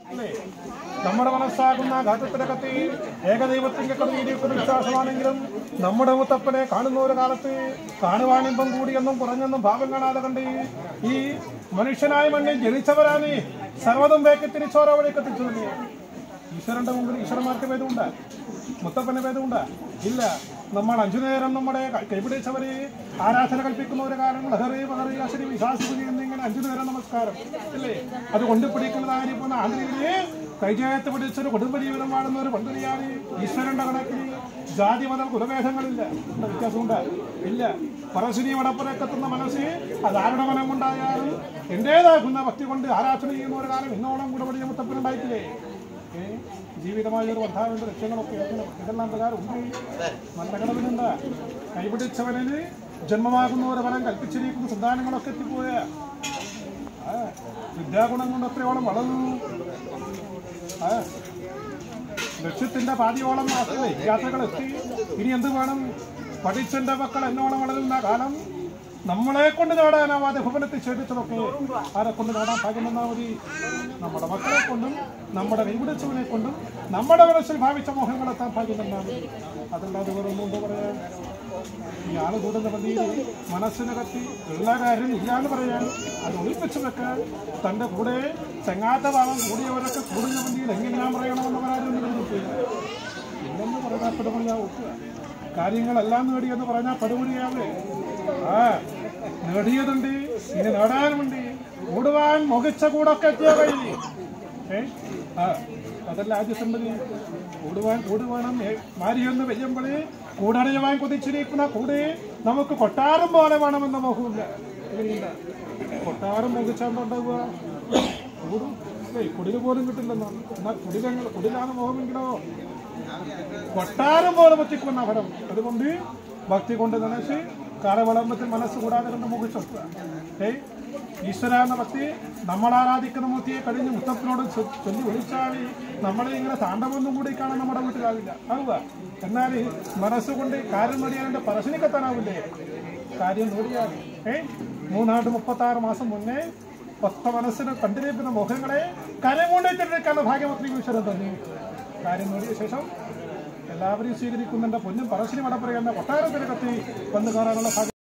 അല്ലേ നമ്മുടെ മനസ്സാകുന്ന ഘാതത്തിനകത്ത് ഏകദൈവത്തിന്റെ കടന്നിരിക്കുന്ന വിശ്വാസമാണെങ്കിലും നമ്മുടെ മുത്തപ്പനെ കാണുന്ന ഒരു കാലത്ത് കാണുവാനിമ്പം കൂടിയെന്നും കുറഞ്ഞെന്നും ഭാവം കാണാതെ കണ്ട് ഈ മനുഷ്യനായ മണ്ണിൽ ജനിച്ചവരാണ് സർവ്വതും വേക്ക് തിരിച്ചോരവഴേക്ക് എത്തിച്ചു തന്നെ ഈശ്വരന്റെ മുമ്പിൽ ഈശ്വരന്മാർക്ക് ഭേദമുണ്ട് മുത്തപ്പന് ഭേദമുണ്ട് ഇല്ല നമ്മൾ അഞ്ചു നേരം നമ്മുടെ ക- കൈപിടിച്ചവര് ആരാധന കൽപ്പിക്കുന്ന ഒരു കാലം ലഹറി പകറി അശരി വിശ്വാസിക്കുക എന്നിങ്ങനെ അഞ്ചു നേരം നമസ്കാരം ഇല്ലേ അത് കൊണ്ടുപിടിക്കുന്നതായി പോകുന്ന ആന്ധ്രയിലെ കൈജയത്ത് പിടിച്ചൊരു കുടുംബ ജീവിതം വാഴുന്ന ഒരു പണ്ടുരിയാണ് ഈശ്വരന്റെ കണക്കിൽ ജാതി മത കുലഭേദങ്ങളില്ല എന്താ വ്യത്യാസമുണ്ട് ഇല്ല പറശ്ശിനി വടപ്പുരക്കെത്തുന്ന മനസ്സ് അത് ആരുടെ മനം കൊണ്ടായാലും എന്റേതാകുന്ന ഭക്തി കൊണ്ട് ആരാധന ചെയ്യുന്ന ഒരു കാലം ഇന്നോളം കൂടെ വലിയ മുത്തപ്പനുണ്ടായിട്ടില്ലേ ഏ? ജീവിതമായ ഒരു ഭർത്താവിന്റെ ലക്ഷ്യങ്ങളൊക്കെ എങ്ങനെ ഇതെല്ലാം പ്രകാരം ഉണ്ട് നല്ല കടവിനുണ്ട് കൈപിടിച്ചവനിന് ജന്മമാകുന്ന ഒരു ഫലം കൽപ്പിച്ചിരിക്കുന്ന സന്താനങ്ങളൊക്കെ എത്തിപ്പോയ ആ, വിദ്യാഗുണം കൊണ്ട് എത്രയോളം വളർന്നു ആ, ലക്ഷ്യത്തിന്റെ പാതിയോളം മാത്രമേ യാത്രകൾ എത്തി ഇനി എന്ത് വേണം പഠിച്ചെന്റെ മക്കൾ എന്നോളം വളരുന്ന കാലം നമ്മളെ കൊണ്ട് നേടാനാവാതെ ഭവനത്തിൽ ഛേദിച്ചതൊക്കെ ആരെ കൊണ്ട് നേടാൻ ഭാഗ്യം വന്നാൽ മതി നമ്മുടെ മക്കളെ കൊണ്ടും നമ്മുടെ കൈപിടിച്ചവനെ കൊണ്ടും നമ്മുടെ മനസ്സിൽ ഭാവിച്ച മോഹങ്ങളെത്താൻ ഭാഗ്യം തന്നാൽ മതി അതല്ലാതെ വേറെ ഒന്നും എന്താ പറയാൻ ഈ ആള് കൂടുന്ന പതിയിൽ മനസ്സിനകത്തി ഉള്ള കാര്യം ഇല്ലാന്ന് പറയാൻ അത് ഒളിപ്പിച്ചു വെക്കാൻ തന്റെ കൂടെ ചെങ്ങാത്ത ഭാവം കൂടിയവരൊക്കെ കൂടുന്ന പന്തിയിൽ എങ്ങനെയാ പറയണമെന്ന് പറയാനൊന്നും പറഞ്ഞിട്ടില്ല ഇല്ലെന്ന് പറഞ്ഞാൽ പടുമണിയാ ഒക്കുക കാര്യങ്ങളെല്ലാം നേടിയെന്ന് പറഞ്ഞാൽ പടുമണിയാവേ ആ നേടിയതുണ്ട് ഇനി നേടാനുമുണ്ട് കൂടുവാൻ മുഖിച്ച കൂടൊക്കെ എത്തിയ കയ്യിൽ ഏ ആ അതല്ല ആദ്യസമ്പതി കൂടുവാൻ കൂടുവാണം മാരിയൊന്ന് വെയ്യുമ്പോഴേ കൂടടയുവാൻ കൊതിച്ചിരിക്കുന്ന കൂടെ നമുക്ക് കൊട്ടാരം പോലെ വേണമെന്ന മോഹമില്ല ഇങ്ങനെയില്ല കൊട്ടാരം മുഖിച്ചാണ്ടുണ്ടാവുക കൂടും ഏയ് കുടില് പോലും കിട്ടില്ലെന്നാണ് എന്നാൽ കുടിലങ്ങൾ കുടിലാണ് മോഹമെങ്കിലോ കൊട്ടാരം പോലെ വച്ചിക്കുന്ന ഫലം അതുകൊണ്ട് ഭക്തി കൊണ്ട് നനച്ച് കാലവിളംബത്തിൽ മനസ്സ് കൂടാതെ കൊണ്ട് മുഖിച്ചെത്തുക ഏയ് ഈശ്വര എന്ന ഭക്തി നമ്മൾ ആരാധിക്കുന്ന മൂർത്തിയെ കഴിഞ്ഞ് മുത്തപ്പനോട് ചൊ- ചൊല്ലി വിളിച്ചാൽ നമ്മളെ ഇങ്ങനെ താണ്ഡവൊന്നും കൂടി കാണാൻ നമ്മുടെ വീട്ടിലാവില്ല ആവുക എന്നാൽ മനസ്സുകൊണ്ട് കാര്യം നേടിയാൽ എൻ്റെ പറശ്ശിനിക്കെത്താനാവില്ലേ കാര്യം നേടിയാൽ ഏ മൂന്നാണ്ട് മുപ്പത്തി ആറ് മാസം മുന്നേ ഒത്ത മനസ്സിന് കണ്ടിരിക്കുന്ന മുഖങ്ങളെ കരമുണ്ടിട്ടെടുക്കാനുള്ള ഭാഗ്യമത്രി ഈശ്വരൻ തന്നെ കാര്യം നേടിയ ശേഷം എല്ലാവരെയും സ്വീകരിക്കുന്നുണ്ട് പൊന്നും പറശ്ശിനി മടപ്പുറ എന്ന കൊട്ടാരത്തിനകത്ത് വന്നു കയറാനുള്ള ഭാഗ്യം